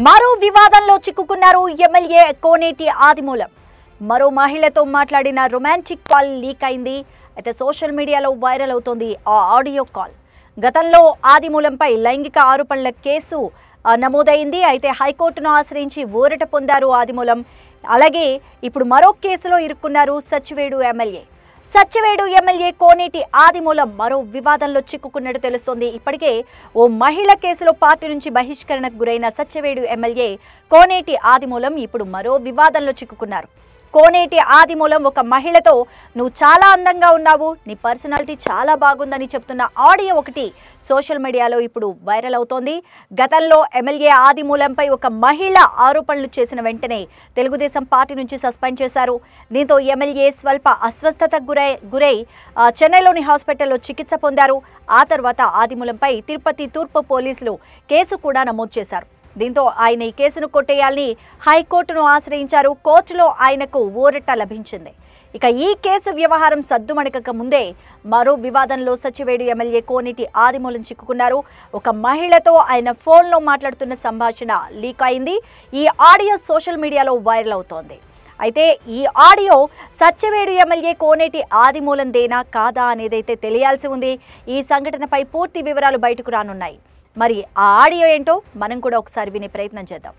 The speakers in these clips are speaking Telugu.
మరో వివాదంలో చిక్కుకున్నారు ఎమ్మెల్యే కోనేటి ఆదిమూలం మరో మహిళతో మాట్లాడిన రొమాంటిక్ కాల్ లీక్ అయింది అయితే సోషల్ మీడియాలో వైరల్ అవుతోంది ఆ ఆడియో కాల్ గతంలో ఆదిమూలంపై లైంగిక ఆరోపణల కేసు ఆ, నమోదైంది అయితే హైకోర్టును ఆశ్రయించి ఊరట పొందారు ఆదిమూలం అలాగే ఇప్పుడు మరో కేసులో ఇరుక్కున్నారు సచ్చివేడు ఎమ్మెల్యే సచ్చివేడు ఎమ్మెల్యే కోనేటి ఆదిమూలం మరో వివాదంలో చిక్కుకున్నట్టు తెలుస్తోంది ఇప్పటికే ఓ మహిళ కేసులో పార్టీ నుంచి బహిష్కరణకు గురైన సత్యవేడు ఎమ్మెల్యే కోనేటి ఆదిమూలం ఇప్పుడు మరో వివాదంలో చిక్కుకున్నారు కోనేటి ఆదిమూలం ఒక మహిళతో నువ్వు చాలా అందంగా ఉన్నావు నీ పర్సనాలిటీ చాలా బాగుందని చెప్తున్న ఆడియో ఒకటి సోషల్ మీడియాలో ఇప్పుడు వైరల్ అవుతోంది గతంలో ఎమ్మెల్యే ఆదిమూలంపై ఒక మహిళ ఆరోపణలు చేసిన వెంటనే తెలుగుదేశం పార్టీ నుంచి సస్పెండ్ చేశారు దీంతో ఎమ్మెల్యే స్వల్ప అస్వస్థతకు గురై గురై ఆ, చెన్నైలోని హాస్పిటల్లో చికిత్స పొందారు ఆ తర్వాత ఆదిమూలంపై తిరుపతి తూర్పు పోలీసులు కేసు కూడా నమోదు చేశారు దీంతో ఆయన ఈ కేసును కొట్టేయాలని హైకోర్టును ఆశ్రయించారు కోర్టులో ఆయనకు ఊరట లభించింది ఇక ఈ కేసు వ్యవహారం సద్దుమణికక ముందే మరో వివాదంలో సచివేడు ఎమ్మెల్యే కోనేటి ఆదిమూలం చిక్కుకున్నారు ఒక మహిళతో ఆయన ఫోన్లో మాట్లాడుతున్న సంభాషణ లీక్ అయింది ఈ ఆడియో సోషల్ మీడియాలో వైరల్ అవుతోంది అయితే ఈ ఆడియో సత్యవేడు ఎమ్మెల్యే కోనేటి ఆదిమూలందేనా కాదా అనేదైతే తెలియాల్సి ఉంది ఈ సంఘటనపై పూర్తి వివరాలు బయటకు రానున్నాయి మరి ఆ ఆడియో ఏంటో మనం కూడా ఒకసారి వినే ప్రయత్నం చేద్దాం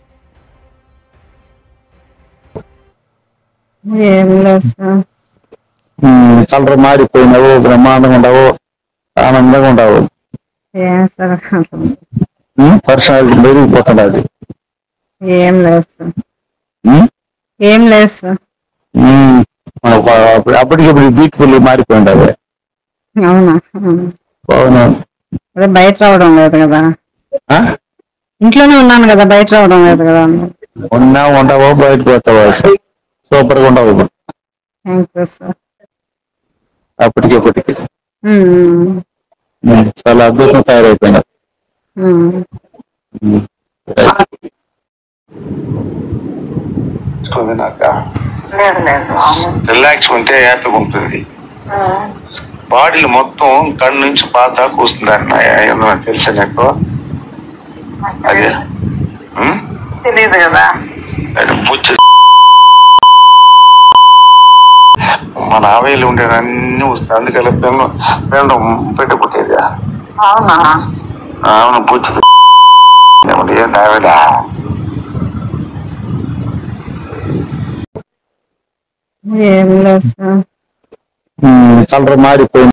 ఏం లేదు సార్ కలర్ మారిపోయినావు బ్రహ్మాండంగా ఉండవు ఆనందంగా ఉండవు ఏం సార్ అసలు పర్సనాలిటీ పెరిగిపోతున్నది ఏం లేదు సార్ ఏం లేదు సార్ అప్పటికిప్పుడు బ్యూటిఫుల్ మారిపోయింది అవునా అవును అదే బయట రావడం లేదు కదా ఆ? ఇంట్లోనే ఉన్నాను కదా బయట రావడం లేదు కదా ఉన్నా ఉండవు బయటకు పోతావు సూపర్ గా ఉండవు ఇప్పుడు. థ్యాంక్ యూ సార్ అప్పటికి ఇప్పటికి ఉమ్, ఉమ్, చాలా అద్భుతంగా తయారైపోయినావు ఉమ్. ఉమ్. వస్తుంది నాక లేదు లేదు రిలాక్స్ ఉంటే హ్యాపీగా ఉంటుంది బాడీలో మొత్తం కన్ను నుంచి పాత దాకా వస్తుంది అన్న ఏమన్నా తెలుసా నీకు అదే ఉం? తెలియదు కదా అది బుచ్చి మన ఆవేలు ఉండేది అన్ని వస్తాయి అందుకని పెన్ను పెన్ను పెట్టి పుట్టేది అవునా అవును బుచ్చి ఏమంటే ఏం ఆవేలా ఏం లేదు సార్ ఉమ్, కలర్ మారిపోయింది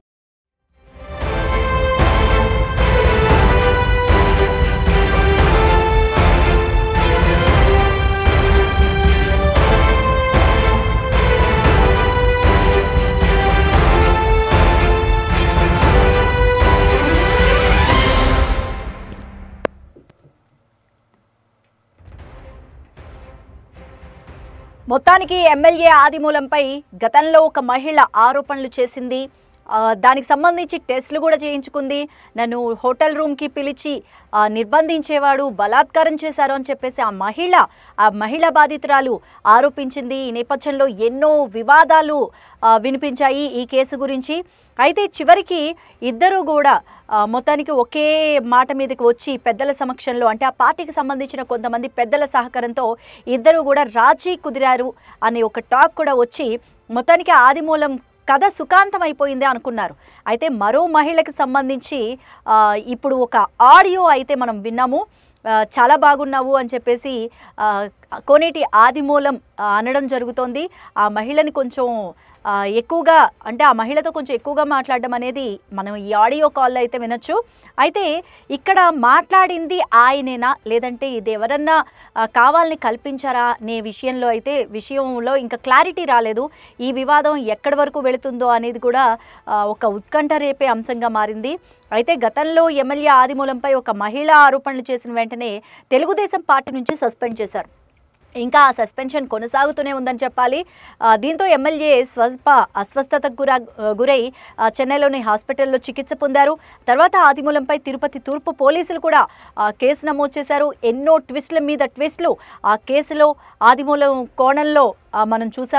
మొత్తానికి ఎమ్మెల్యే ఆదిమూలంపై గతంలో ఒక మహిళ ఆరోపణలు చేసింది ఆ, దానికి సంబంధించి టెస్టులు కూడా చేయించుకుంది నన్ను హోటల్ రూమ్కి పిలిచి ఆ, నిర్బంధించేవాడు బలాత్కారం చేశారు అని చెప్పేసి ఆ మహిళ ఆ మహిళా బాధితురాలు ఆరోపించింది ఈ నేపథ్యంలో ఎన్నో వివాదాలు ఆ, వినిపించాయి ఈ కేసు గురించి అయితే చివరికి ఇద్దరు కూడా ఆ, మొత్తానికి ఒకే మాట మీదకి వచ్చి పెద్దల సమక్షంలో అంటే ఆ పార్టీకి సంబంధించిన కొంతమంది పెద్దల సహకారంతో ఇద్దరు కూడా రాజీ కుదిరారు అనే ఒక టాక్ కూడా వచ్చి మొత్తానికి ఆదిమూలం కథ సుఖాంతం అయిపోయింది అనుకున్నారు అయితే మరో మహిళకి సంబంధించి ఆ, ఇప్పుడు ఒక ఆడియో అయితే మనం విన్నాము ఆ, చాలా బాగున్నావు అని చెప్పేసి ఆ, కోనేటి ఆదిమూలం ఆ, అనడం జరుగుతోంది ఆ మహిళని కొంచెం ఆ, ఎక్కువగా అంటే ఆ మహిళతో కొంచెం ఎక్కువగా మాట్లాడడం అనేది మనం ఈ ఆడియో కాల్లో అయితే వినొచ్చు అయితే ఇక్కడ మాట్లాడింది ఆయనేనా లేదంటే ఇది ఎవరన్నా ఆ, కావాలని కల్పించారా అనే విషయంలో అయితే విషయంలో ఇంకా క్లారిటీ రాలేదు ఈ వివాదం ఎక్కడి వరకు వెళుతుందో అనేది కూడా ఆ, ఒక ఉత్కంఠ రేపే అంశంగా మారింది అయితే గతంలో ఎమ్మెల్యే ఆదిమూలంపై ఒక మహిళ ఆరోపణలు చేసిన వెంటనే తెలుగుదేశం పార్టీ నుంచి సస్పెండ్ చేశారు ఇంకా ఆ సస్పెన్షన్ కొనసాగుతూనే ఉందని చెప్పాలి ఆ, దీంతో ఎమ్మెల్యే స్వల్ప అస్వస్థతకు గుర గురై ఆ, చెన్నైలోని హాస్పిటల్లో చికిత్స పొందారు తర్వాత ఆదిమూలంపై తిరుపతి తూర్పు పోలీసులు కూడా ఆ, కేసు నమోదు చేశారు ఎన్నో ట్విస్ట్ల మీద ట్విస్ట్లు ఆ కేసులో ఆదిమూలం కోణంలో ఆ, మనం చూసాము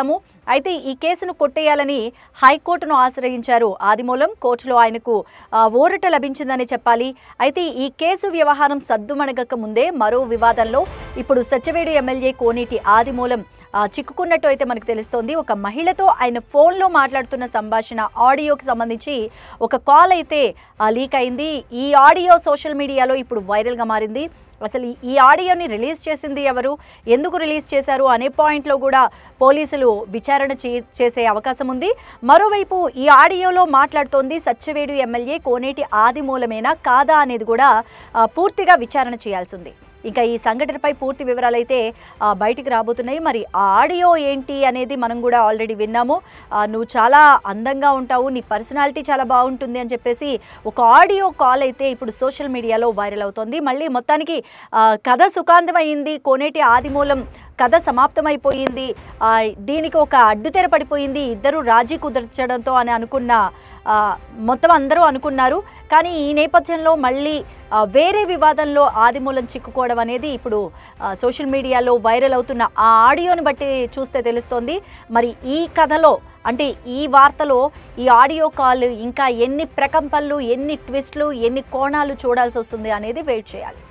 అయితే ఈ కేసును కొట్టేయాలని హైకోర్టును ఆశ్రయించారు ఆదిమూలం కోర్టులో ఆయనకు ఆ, ఊరట లభించిందని చెప్పాలి అయితే ఈ కేసు వ్యవహారం సద్దుమణగక ముందే మరో వివాదంలో ఇప్పుడు సత్యవేడు ఎమ్మెల్యే కోనేటి ఆదిమూలం ఆ, చిక్కుకున్నట్టు అయితే మనకు తెలుస్తోంది ఒక మహిళతో ఆయన ఫోన్లో మాట్లాడుతున్న సంభాషణ ఆడియోకి సంబంధించి ఒక కాల్ అయితే లీక్ అయింది ఈ ఆడియో సోషల్ మీడియాలో ఇప్పుడు వైరల్గా మారింది అసలు ఈ- ఈ ఆడియోని రిలీజ్ చేసింది ఎవరు ఎందుకు రిలీజ్ చేశారు అనే పాయింట్లో కూడా పోలీసులు విచారణ చే- చేసే అవకాశం ఉంది మరోవైపు ఈ ఆడియోలో మాట్లాడుతోంది సత్యవేడు ఎమ్మెల్యే కోనేటి ఆదిమూలమేనా కాదా అనేది కూడా ఆ, పూర్తిగా విచారణ చేయాల్సి ఉంది ఇంకా ఈ సంఘటనపై పూర్తి వివరాలు అయితే ఆ, బయటికి రాబోతున్నాయి మరి ఆ ఆడియో ఏంటి అనేది మనం కూడా ఆల్రెడీ విన్నాము ఆ, నువ్వు చాలా అందంగా ఉంటావు నీ పర్సనాలిటీ చాలా బాగుంటుంది అని చెప్పేసి ఒక ఆడియో కాల్ అయితే ఇప్పుడు సోషల్ మీడియాలో వైరల్ అవుతోంది మళ్ళీ మొత్తానికి ఆ, కథ సుఖాంతమైంది కోనేటి ఆదిమూలం కథ సమాప్తమైపోయింది ఆ, దీనికి ఒక అడ్డుతెర పడిపోయింది ఇద్దరు రాజీ కుదర్చడంతో అని అనుకున్న ఆ, మొత్తం అందరూ అనుకున్నారు కానీ ఈ నేపథ్యంలో మళ్ళీ ఆ, వేరే వివాదంలో ఆదిమూలం చిక్కుకోవడం అనేది ఇప్పుడు ఆ, సోషల్ మీడియాలో వైరల్ అవుతున్న ఆ ఆడియోని బట్టి చూస్తే తెలుస్తోంది మరి ఈ కథలో అంటే ఈ వార్తలో ఈ ఆడియో కాల్ ఇంకా ఎన్ని ప్రకంపనలు ఎన్ని ట్విస్ట్లు ఎన్ని కోణాలు చూడాల్సి వస్తుంది అనేది వెయిట్ చేయాలి